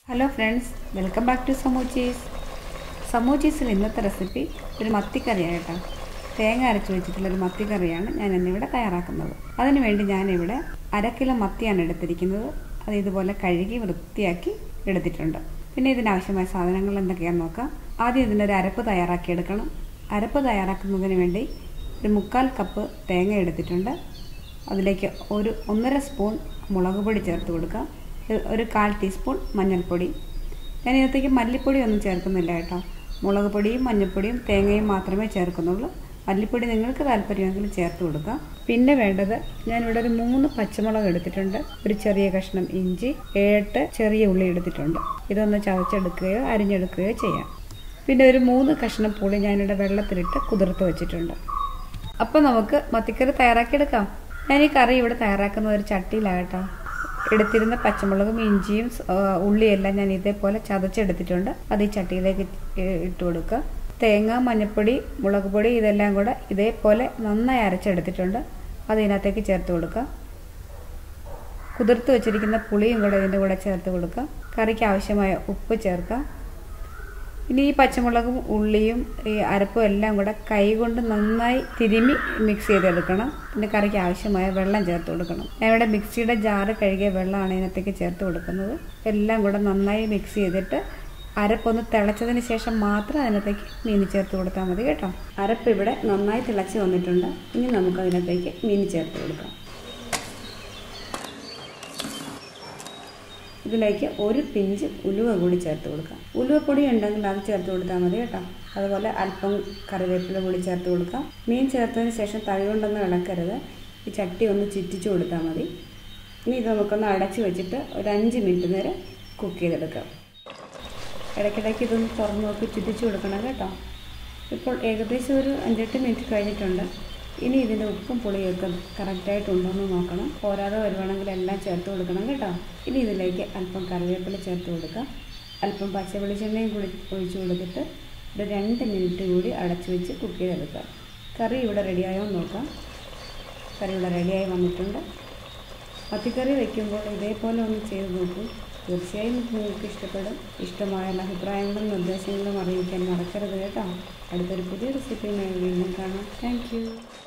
hello friends welcome back to സമൂച്ചീസ് സമൂച്ചീസിൽ ഇന്നത്തെ റെസിപ്പി ഒരു മത്തിക്കറിയാണ് കേട്ടോ തേങ്ങ അരച്ച് വെച്ചിട്ടുള്ളൊരു മത്തിക്കറിയാണ് ഞാൻ ഇന്നിവിടെ തയ്യാറാക്കുന്നത് അതിനു വേണ്ടി ഞാനിവിടെ അര കിലോ മത്തിയാണ് എടുത്തിരിക്കുന്നത് അത് ഇതുപോലെ കഴുകി വൃത്തിയാക്കി എടുത്തിട്ടുണ്ട് പിന്നെ ഇതിനാവശ്യമായ സാധനങ്ങൾ എന്തൊക്കെയാണെന്ന് നോക്കാം ആദ്യം ഇതിനൊരു അരപ്പ് തയ്യാറാക്കി എടുക്കണം അരപ്പ് തയ്യാറാക്കുന്നതിന് വേണ്ടി ഒരു മുക്കാൽ കപ്പ് തേങ്ങ എടുത്തിട്ടുണ്ട് അതിലേക്ക് ഒരു ഒന്നര സ്പൂൺ മുളക് പൊടി ചേർത്ത് കൊടുക്കാം ഒരു കാൽ ടീസ്പൂൺ മഞ്ഞൾപ്പൊടി ഞാൻ ഇതിനകത്തേക്ക് മല്ലിപ്പൊടി ഒന്നും ചേർക്കുന്നില്ല കേട്ടോ മുളക് പൊടിയും മഞ്ഞൾപ്പൊടിയും തേങ്ങയും മാത്രമേ ചേർക്കുന്നുള്ളൂ മല്ലിപ്പൊടി നിങ്ങൾക്ക് താല്പര്യമെങ്കിൽ ചേർത്ത് കൊടുക്കാം പിന്നെ വേണ്ടത് ഞാനിവിടെ ഒരു മൂന്ന് പച്ചമുളക് എടുത്തിട്ടുണ്ട് ഒരു ചെറിയ കഷ്ണം ഇഞ്ചി ഏട്ട് ചെറിയ ഉള്ളി എടുത്തിട്ടുണ്ട് ഇതൊന്ന് ചതച്ചെടുക്കുകയോ അരിഞ്ഞെടുക്കുകയോ ചെയ്യാം പിന്നെ ഒരു മൂന്ന് കഷ്ണം പുളി ഞാനിവിടെ വെള്ളത്തിലിട്ട് കുതിർത്ത് വെച്ചിട്ടുണ്ട് അപ്പോൾ നമുക്ക് മത്തിക്കറി തയ്യാറാക്കിയെടുക്കാം ഞാൻ ഈ കറി ഇവിടെ തയ്യാറാക്കുന്ന ഒരു ചട്ടിയിലാകട്ടോ എടുത്തിരുന്ന പച്ചമുളകും ഇഞ്ചിയും ഉള്ളിയെല്ലാം ഞാൻ ഇതേപോലെ ചതച്ചെടുത്തിട്ടുണ്ട് അത് ഈ ചട്ടിയിലേക്ക് ഇട്ട് കൊടുക്കുക തേങ്ങ മഞ്ഞൾപ്പൊടി മുളക് പൊടി ഇതെല്ലാം കൂടെ ഇതേപോലെ നന്നായി അരച്ചെടുത്തിട്ടുണ്ട് അത് ഇതിനകത്തേക്ക് ചേർത്ത് കൊടുക്കുക കുതിർത്ത് വെച്ചിരിക്കുന്ന പുളിയും കൂടെ ഇതിൻ്റെ കൂടെ ചേർത്ത് കൊടുക്കുക കറിക്ക് ആവശ്യമായ ഉപ്പ് ചേർക്കുക ഇനി ഈ പച്ചമുളകും ഉള്ളിയും ഈ അരപ്പും എല്ലാം കൂടെ കൈ കൊണ്ട് നന്നായി തിരുമ്മി മിക്സ് ചെയ്തെടുക്കണം പിന്നെ കറിക്ക് ആവശ്യമായ വെള്ളം ചേർത്ത് കൊടുക്കണം ഞാൻ ഇവിടെ മിക്സിയുടെ ജാറ് കഴുകിയ വെള്ളമാണ് ഇതിനകത്തേക്ക് ചേർത്ത് കൊടുക്കുന്നത് എല്ലാം കൂടെ നന്നായി മിക്സ് ചെയ്തിട്ട് അരപ്പൊന്ന് തിളച്ചതിന് ശേഷം മാത്രം അതിനകത്തേക്ക് മീൻ ചേർത്ത് കൊടുത്താൽ മതി കേട്ടോ അരപ്പ് ഇവിടെ നന്നായി തിളച്ച് വന്നിട്ടുണ്ട് ഇനി നമുക്ക് അതിനകത്തേക്ക് മീൻ ചേർത്ത് കൊടുക്കാം ഇതിലേക്ക് ഒരു പിഞ്ച് ഉലുവ കൂടി ചേർത്ത് കൊടുക്കാം ഉലുവപ്പൊടി ഉണ്ടെങ്കിൽ അത് ചേർത്ത് കൊടുത്താൽ മതി കേട്ടോ അതുപോലെ അല്പം കറിവേപ്പില കൂടി ചേർത്ത് കൊടുക്കാം മീൻ ചേർത്തതിന് ശേഷം തവി കൊണ്ടൊന്നും ഇളക്കരുത് ഈ ചട്ടി ഒന്ന് ചുറ്റിച്ചു കൊടുത്താൽ മതി ഇനി ഇത് നമുക്കൊന്ന് അടച്ച് വെച്ചിട്ട് ഒരു അഞ്ച് മിനിറ്റ് നേരം കുക്ക് ചെയ്തെടുക്കാം ഇടയ്ക്കിടയ്ക്ക് ഇതൊന്ന് തുറന്ന് നോക്കി ചുറ്റിച്ചു കൊടുക്കണം കേട്ടോ ഇപ്പോൾ ഏകദേശം ഒരു അഞ്ചെട്ട് മിനിറ്റ് കഴിഞ്ഞിട്ടുണ്ട് ഇനി ഇതിൻ്റെ ഉപ്പും പുളിയൊക്കെ കറക്റ്റായിട്ടുണ്ടോ എന്ന് നോക്കണം പോരാതെ വരുവാണെങ്കിൽ എല്ലാം ചേർത്ത് കൊടുക്കണം കേട്ടോ ഇനി ഇതിലേക്ക് അല്പം കറിവേപ്പില ചേർത്ത് കൊടുക്കാം അല്പം പച്ച വെളിച്ചെണ്ണയും കൂടി ഒഴിച്ചു കൊടുത്തിട്ട് ഒരു രണ്ട് മിനിറ്റ് കൂടി അടച്ചു വെച്ച് കുക്ക് ചെയ്തെടുക്കാം കറി ഇവിടെ റെഡിയായോ എന്ന് നോക്കാം കറി ഇവിടെ റെഡിയായി വന്നിട്ടുണ്ട് മത്തിക്കറി വയ്ക്കുമ്പോൾ ഇതേപോലെ ഒന്ന് ചെയ്ത് നോക്കൂ തീർച്ചയായും നിങ്ങൾക്ക് ഇഷ്ടപ്പെടും ഇഷ്ടമായ അഭിപ്രായങ്ങളും നിർദ്ദേശങ്ങളും അറിയിക്കാൻ മറക്കരുത് കേട്ടോ അടുത്തൊരു പുതിയ റെസിപ്പിയുമായി വീണ്ടും കാണാം താങ്ക്